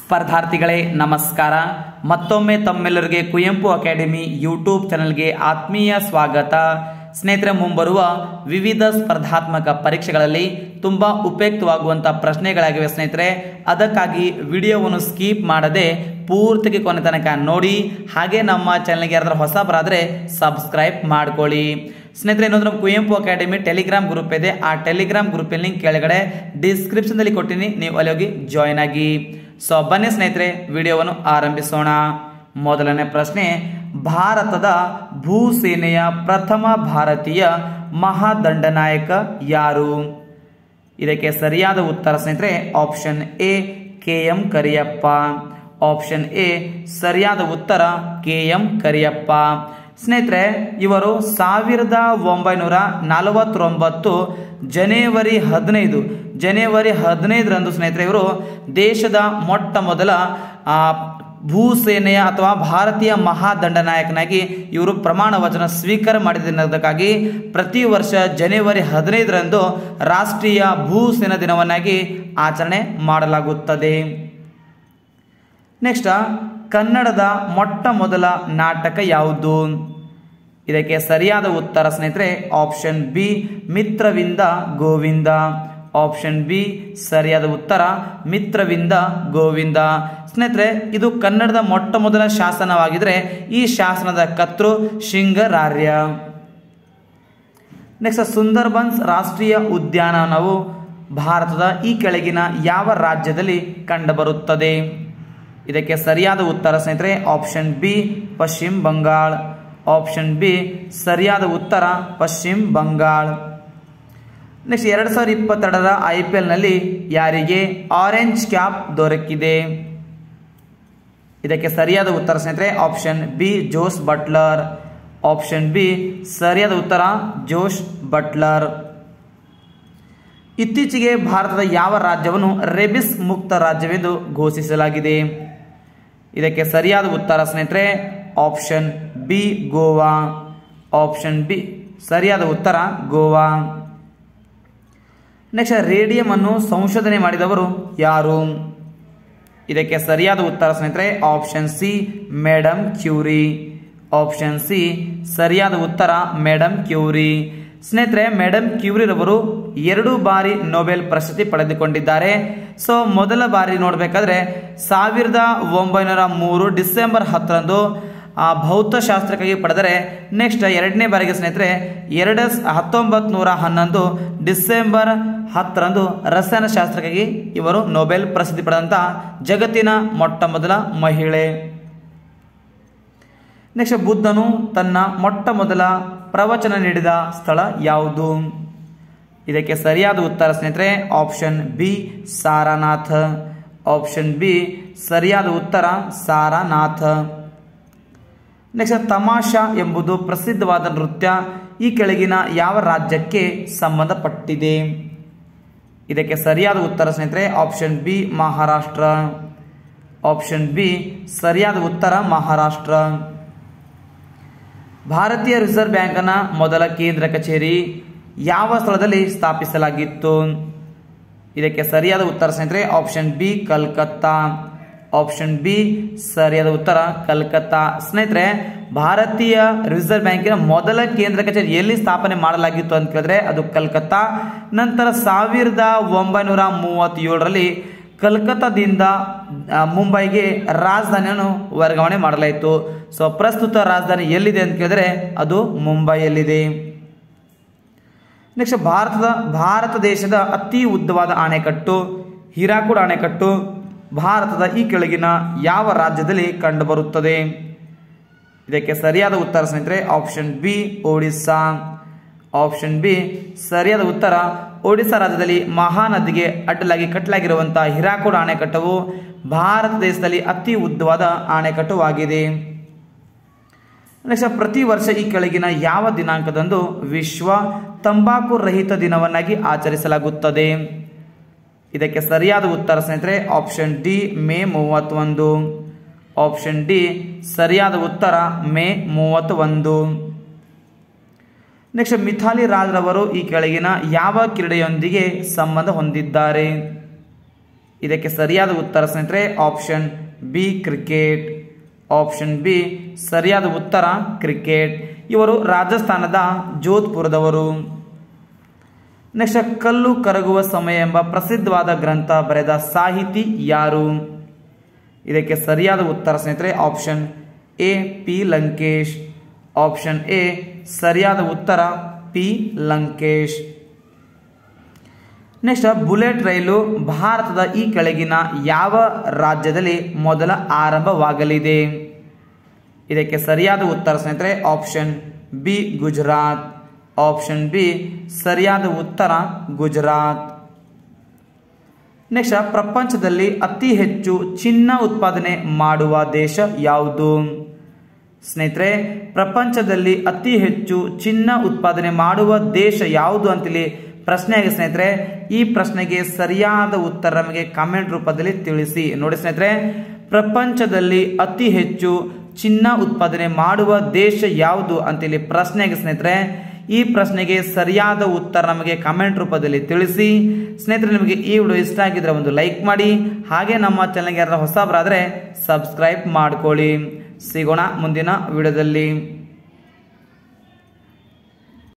ಸ್ಪರ್ಧಾರ್ಥಿಗಳೇ ನಮಸ್ಕಾರ ಮತ್ತೊಮ್ಮೆ ತಮ್ಮೆಲ್ಲರಿಗೆ Kuvempu academy YouTube ಚಾನೆಲ್ಗೆ ಆತ್ಮೀಯ ಸ್ವಾಗತ ಸ್ನೇಹಿತರೆ ಮುಂಬರುವ ವಿವಿಧ ಸ್ಪರ್ಧಾತ್ಮಕ ಪರೀಕ್ಷೆಗಳಲ್ಲಿ ತುಂಬ ಉಪಯುಕ್ತವಾಗುವಂಥ ಪ್ರಶ್ನೆಗಳಾಗಿವೆ ಸ್ನೇಹಿತರೆ ಅದಕ್ಕಾಗಿ ವಿಡಿಯೋವನ್ನು ಸ್ಕಿಪ್ ಮಾಡದೆ ಪೂರ್ತಿಗೆ ಕೊನೆ ತನಕ ನೋಡಿ ಹಾಗೆ ನಮ್ಮ ಚಾನಲ್ಗೆ ಯಾರಾದ್ರೂ ಹೊಸಬರಾದರೆ ಸಬ್ಸ್ಕ್ರೈಬ್ ಮಾಡ್ಕೊಳ್ಳಿ ಸ್ನೇಹಿತರೆ ಇನ್ನೊಂದು ನಮ್ಮ ಕುವೆಂಪು ಅಕಾಡೆಮಿ ಟೆಲಿಗ್ರಾಮ್ ಗ್ರೂಪ್ ಇದೆ ಆ ಟೆಲಿಗ್ರಾಮ್ ಗ್ರೂಪಿನ ಲಿಂಕ್ ಕೆಳಗಡೆ ಡಿಸ್ಕ್ರಿಪ್ಷನ್ದಲ್ಲಿ ಕೊಟ್ಟಿನಿ ನೀವು ಅಲ್ಲಿ ಹೋಗಿ ಜಾಯ್ನ್ ಆಗಿ ಸೊ ಬನ್ನಿ ಸ್ನೇಹಿತರೆ ವಿಡಿಯೋವನ್ನು ಆರಂಭಿಸೋಣ ಮೊದಲನೇ ಪ್ರಶ್ನೆ ಭಾರತದ ಭೂಸೇನೆಯ ಪ್ರಥಮ ಭಾರತೀಯ ಮಹಾದಂಡನಾಯಕ ಯಾರು ಇದಕ್ಕೆ ಸರಿಯಾದ ಉತ್ತರ ಸ್ನೇಹಿತರೆ option A K M Kariyappa option A ಸರಿಯಾದ ಉತ್ತರ ಕೆ ಎಂ ಕರಿಯಪ್ಪ ಸ್ನೇಹಿತರೆ ಇವರು ಸಾವಿರದ ಒಂಬೈನೂರ ನಲವತ್ತೊಂಬತ್ತು ಜನವರಿ ಹದಿನೈದು ಜನವರಿ ಹದಿನೈದರಂದು ಸ್ನೇಹಿತರೆ ಇವರು ದೇಶದ ಮೊಟ್ಟ ಮೊದಲ ಆ, ಭೂಸೇನೆಯ ಅಥವಾ ಭಾರತೀಯ ಮಹಾದಂಡನಾಯಕನಾಗಿ ಇವರು ಪ್ರಮಾಣ ವಚನ ಸ್ವೀಕಾರ ಮಾಡಿದ್ದಕ್ಕಾಗಿ ಪ್ರತಿ ವರ್ಷ ಜನವರಿ ಹದಿನೈದರಂದು ರಾಷ್ಟ್ರೀಯ ಭೂಸೇನಾ ದಿನವನ್ನಾಗಿ ಆಚರಣೆ ಮಾಡಲಾಗುತ್ತದೆ ನೆಕ್ಸ್ಟ್ ಕನ್ನಡದ ಮೊಟ್ಟ ಮೊದಲ ನಾಟಕ ಯಾವುದು ಇದಕ್ಕೆ ಸರಿಯಾದ ಉತ್ತರ ಸ್ನೇಹಿತರೆ option B Mitravinda Govinda option B ಸರಿಯಾದ ಉತ್ತರ ಮಿತ್ರವಿಂದ ಗೋವಿಂದ ಸ್ನೇಹಿತರೆ ಇದು ಕನ್ನಡದ ಮೊಟ್ಟ ಮೊದಲ ಶಾಸನವಾಗಿದ್ದರೆ ಈ ಶಾಸನದ ಕರ್ತೃ ಶೃಂಗರಾರ್ಯ ನೆಕ್ಸ್ಟ್ ಸುಂದರ್ಬನ್ಸ್ ರಾಷ್ಟ್ರೀಯ ಉದ್ಯಾನವನವು ಭಾರತದ ಈ ಕೆಳಗಿನ ಯಾವ ರಾಜ್ಯದಲ್ಲಿ ಕಂಡುಬರುತ್ತದೆ ಇದಕ್ಕೆ ಸರಿಯಾದ ಉತ್ತರ ಸ್ನೇಹಿತರೆ ಆಪ್ಷನ್ ಬಿ ಪಶ್ಚಿಮ ಬಂಗಾಳ ಆಪ್ಷನ್ ಬಿ ಸರಿಯಾದ ಉತ್ತರ ಪಶ್ಚಿಮ ಬಂಗಾಳ ನೆಕ್ಸ್ಟ್ ಎರಡು ಸಾವಿರದ ಇಪ್ಪತ್ತೆರಡರ ಐ ಪಿ ಎಲ್ನಲ್ಲಿ ಯಾರಿಗೆ ಆರೆಂಜ್ ಕ್ಯಾಪ್ ದೊರಕಿದೆ ಇದಕ್ಕೆ ಸರಿಯಾದ ಉತ್ತರ ಸ್ನೇಹಿತರೆ option B Jos Buttler option B ಸರಿಯಾದ ಉತ್ತರ ಜೋಶ್ ಬಟ್ಲರ್ ಇತ್ತೀಚೆಗೆ ಭಾರತದ ಯಾವ ರಾಜ್ಯವನ್ನು ರೆಬಿಸ್ ಮುಕ್ತ ರಾಜ್ಯವೆಂದು ಘೋಷಿಸಲಾಗಿದೆ ಇದಕ್ಕೆ ಸರಿಯಾದ ಉತ್ತರ ಸ್ನೇಹಿತರೆ option B Goa option B ಸರಿಯಾದ ಉತ್ತರ ಗೋವಾ ನೆಕ್ಸ್ಟ್ ರೇಡಿಯಂ ಅನ್ನು ಸಂಶೋಧನೆ ಮಾಡಿದವರು ಯಾರು ಇದಕ್ಕೆ ಸರಿಯಾದ ಉತ್ತರ ಸ್ನೇಹಿತರೆ option C Madame Curie option C ಸರಿಯಾದ ಉತ್ತರ ಮೇಡಮ್ ಕ್ಯೂರಿ ಸ್ನೇಹಿತರೆ ಮೇಡಮ್ ಕ್ಯೂರಿರವರು ಎರಡು ಬಾರಿ ನೊಬೆಲ್ ಪ್ರಶಸ್ತಿ ಪಡೆದುಕೊಂಡಿದ್ದಾರೆ ಸೊ ಮೊದಲ ಬಾರಿ ನೋಡಬೇಕಾದ್ರೆ ಸಾವಿರದ ಒಂಬೈನೂರ ಮೂರು ಡಿಸೆಂಬರ್ ಹತ್ತರಂದು ಆ ಭೌತಶಾಸ್ತ್ರಕ್ಕಾಗಿ ಪಡೆದರೆ ನೆಕ್ಸ್ಟ್ ಎರಡನೇ ಬಾರಿಗೆ ಸ್ನೇಹಿತರೆ ಎರಡು ಹತ್ತೊಂಬತ್ತು ನೂರ ಹನ್ನೊಂದು ಡಿಸೆಂಬರ್ ಹತ್ತರಂದು ರಸಾಯನಶಾಸ್ತ್ರಕ್ಕಾಗಿ ಇವರು ನೊಬೆಲ್ ಪ್ರಸಿದ್ಧಿ ಪಡೆದಂಥ ಜಗತ್ತಿನ ಮೊಟ್ಟ ಮೊದಲ ಮಹಿಳೆ ನೆಕ್ಸ್ಟ್ ಬುದ್ಧನು ತನ್ನ ಮೊಟ್ಟ ಮೊದಲ ಪ್ರವಚನ ನೀಡಿದ ಸ್ಥಳ ಯಾವುದು ಇದಕ್ಕೆ ಸರಿಯಾದ ಉತ್ತರ ಸ್ನೇಹಿತರೆ option B Sarnath option B ಸರಿಯಾದ ಉತ್ತರ ಸಾರಾನಾಥ ನೆಕ್ಸ್ಟ್ ತಮಾಷಾ ಎಂಬುದು ಪ್ರಸಿದ್ಧವಾದ ನೃತ್ಯ ಈ ಕೆಳಗಿನ ಯಾವ ರಾಜ್ಯಕ್ಕೆ ಸಂಬಂಧಪಟ್ಟಿದೆ ಇದಕ್ಕೆ ಸರಿಯಾದ ಉತ್ತರ ಸ್ನೇಹಿತರೆ option B Maharashtra option B ಸರಿಯಾದ ಉತ್ತರ ಮಹಾರಾಷ್ಟ್ರ ಭಾರತೀಯ ರಿಸರ್ವ್ ಬ್ಯಾಂಕ್ನ ಮೊದಲ ಕೇಂದ್ರ ಕಚೇರಿ ಯಾವ ಸ್ಥಳದಲ್ಲಿ ಸ್ಥಾಪಿಸಲಾಗಿತ್ತು ಇದಕ್ಕೆ ಸರಿಯಾದ ಉತ್ತರ ಸ್ನೇಹಿತರೆ option B Calcutta option B ಸರಿಯಾದ ಉತ್ತರ ಕಲ್ಕತ್ತಾ ಸ್ನೇಹಿತರೆ ಭಾರತೀಯ ರಿಸರ್ವ್ ಬ್ಯಾಂಕಿನ ಮೊದಲ ಕೇಂದ್ರ ಕಚೇರಿ ಎಲ್ಲಿ ಸ್ಥಾಪನೆ ಮಾಡಲಾಗಿತ್ತು ಅಂತ ಕೇಳಿದ್ರೆ ಅದು ಕಲ್ಕತ್ತಾ ನಂತರ ಸಾವಿರದ ಒಂಬೈನೂರ ಮೂವತ್ತೇಳರಲ್ಲಿ ಕಲ್ಕತ್ತಾದಿಂದ ಆ, ಮುಂಬೈಗೆ ರಾಜಧಾನಿಯನ್ನು ವರ್ಗಾವಣೆ ಮಾಡಲಾಯಿತು ಸೊ ಪ್ರಸ್ತುತ ರಾಜಧಾನಿ ಎಲ್ಲಿದೆ ಅಂತ ಕೇಳಿದ್ರೆ ಅದು ಮುಂಬೈಯಲ್ಲಿದೆ ನೆಕ್ಸ್ಟ್ ಭಾರತದ ಭಾರತ ದೇಶದ ಅತಿ ಉದ್ದವಾದ ಅಣೆಕಟ್ಟು ಹೀರಾಕೂಡ್ ಅಣೆಕಟ್ಟು ಭಾರತದ ಈ ಕೆಳಗಿನ ಯಾವ ರಾಜ್ಯದಲ್ಲಿ ಕಂಡುಬರುತ್ತದೆ ಇದಕ್ಕೆ ಸರಿಯಾದ ಉತ್ತರ ಸ್ನೇಹಿತರೆ option B Odisha option B ಸರಿಯಾದ ಉತ್ತರ ಒಡಿಸ್ಸಾ ರಾಜ್ಯದಲ್ಲಿ ಮಹಾನದಿಗೆ ಅಡ್ಡಲಾಗಿ ಕಟ್ಟಲಾಗಿರುವಂತಹ ಹಿರಾಕೂಡ್ ಅಣೆಕಟ್ಟವು ಭಾರತ ದೇಶದಲ್ಲಿ ಅತಿ ಉದ್ದವಾದ ಅಣೆಕಟ್ಟುವಾಗಿದೆ ನೆಕ್ಸ್ಟ್ ಪ್ರತಿ ವರ್ಷ ಈ ಕೆಳಗಿನ ಯಾವ ದಿನಾಂಕದಂದು ವಿಶ್ವ ತಂಬಾಕು ರಹಿತ ದಿನವನ್ನಾಗಿ ಆಚರಿಸಲಾಗುತ್ತದೆ ಇದಕ್ಕೆ ಸರಿಯಾದ ಉತ್ತರ ಸ್ನೇಹಿತರೆ ಆಪ್ಷನ್ ಡಿ ಮೇ ಮೂವತ್ತೊಂದು ಆಪ್ಷನ್ ಡಿ ಸರಿಯಾದ ಉತ್ತರ ಮೇ ಮೂವತ್ತೊಂದು ನೆಕ್ಸ್ಟ್ ಮಿಥಾಲಿ ರಾಜ್ರವರು ಈ ಕೆಳಗಿನ ಯಾವ ಕ್ರೀಡೆಯೊಂದಿಗೆ ಸಂಬಂಧ ಹೊಂದಿದ್ದಾರೆ ಇದಕ್ಕೆ ಸರಿಯಾದ ಉತ್ತರ ಸ್ನೇಹಿತರೆ option B cricket option B ಸರಿಯಾದ ಉತ್ತರ ಕ್ರಿಕೆಟ್ ಇವರು ರಾಜಸ್ಥಾನದ ಜೋಧ್ಪುರದವರು ನೆಕ್ಸ್ಟ್ ಕಲ್ಲು ಕರಗುವ ಸಮಯ ಎಂಬ ಪ್ರಸಿದ್ಧವಾದ ಗ್ರಂಥ ಬರೆದ ಸಾಹಿತಿ ಯಾರು ಇದಕ್ಕೆ ಸರಿಯಾದ ಉತ್ತರ ಸ್ನೇಹಿತರೆ option A P Lankesh option A ಸರಿಯಾದ ಉತ್ತರ ಪಿ ಲಂಕೇಶ್ ನೆಕ್ಸ್ಟ್ ಬುಲೆಟ್ ರೈಲು ಭಾರತದ ಈ ಕೆಳಗಿನ ಯಾವ ರಾಜ್ಯದಲ್ಲಿ ಮೊದಲ ಆರಂಭವಾಗಲಿದೆ ಇದಕ್ಕೆ ಸರಿಯಾದ ಉತ್ತರ ಸ್ನೇಹಿತರೆ option B Gujarat option B ಸರಿಯಾದ ಉತ್ತರ ಗುಜರಾತ್ ನೆಕ್ಸ್ಟ್ ಪ್ರಪಂಚದಲ್ಲಿ ಅತಿ ಹೆಚ್ಚು ಚಿನ್ನ ಉತ್ಪಾದನೆ ಮಾಡುವ ದೇಶ ಯಾವುದು ಸ್ನೇಹಿತರೆ ಪ್ರಪಂಚದಲ್ಲಿ ಅತಿ ಹೆಚ್ಚು ಚಿನ್ನ ಉತ್ಪಾದನೆ ಮಾಡುವ ದೇಶ ಯಾವುದು ಅಂತೇಳಿ ಪ್ರಶ್ನೆಯಾಗಿ ಸ್ನೇಹಿತರೆ ಈ ಪ್ರಶ್ನೆಗೆ ಸರಿಯಾದ ಉತ್ತರ ನಮಗೆ ಕಾಮೆಂಟ್ ರೂಪದಲ್ಲಿ ತಿಳಿಸಿ ನೋಡಿ ಸ್ನೇಹಿತರೆ ಪ್ರಪಂಚದಲ್ಲಿ ಅತಿ ಹೆಚ್ಚು ಚಿನ್ನ ಉತ್ಪಾದನೆ ಮಾಡುವ ದೇಶ ಯಾವುದು ಅಂತೇಳಿ ಪ್ರಶ್ನೆಗೆ ಸ್ನೇಹಿತರೆ ಈ ಪ್ರಶ್ನೆಗೆ ಸರಿಯಾದ ಉತ್ತರ ನಮಗೆ ಕಾಮೆಂಟ್ ರೂಪದಲ್ಲಿ ತಿಳಿಸಿ ಸ್ನೇಹಿತರೆ ನಿಮಗೆ ಈ ವಿಡಿಯೋ ಇಷ್ಟ ಆಗಿದ್ರೆ ಒಂದು ಲೈಕ್ ಮಾಡಿ ಹಾಗೆ ನಮ್ಮ ಚಾನಲ್ಗೆ ಯಾರು ಹೊಸಬರಾದರೆ ಸಬ್ಸ್ಕ್ರೈಬ್ ಮಾಡ್ಕೊಳ್ಳಿ ಸಿಗೋಣ ಮುಂದಿನ ವಿಡಿಯೋದಲ್ಲಿ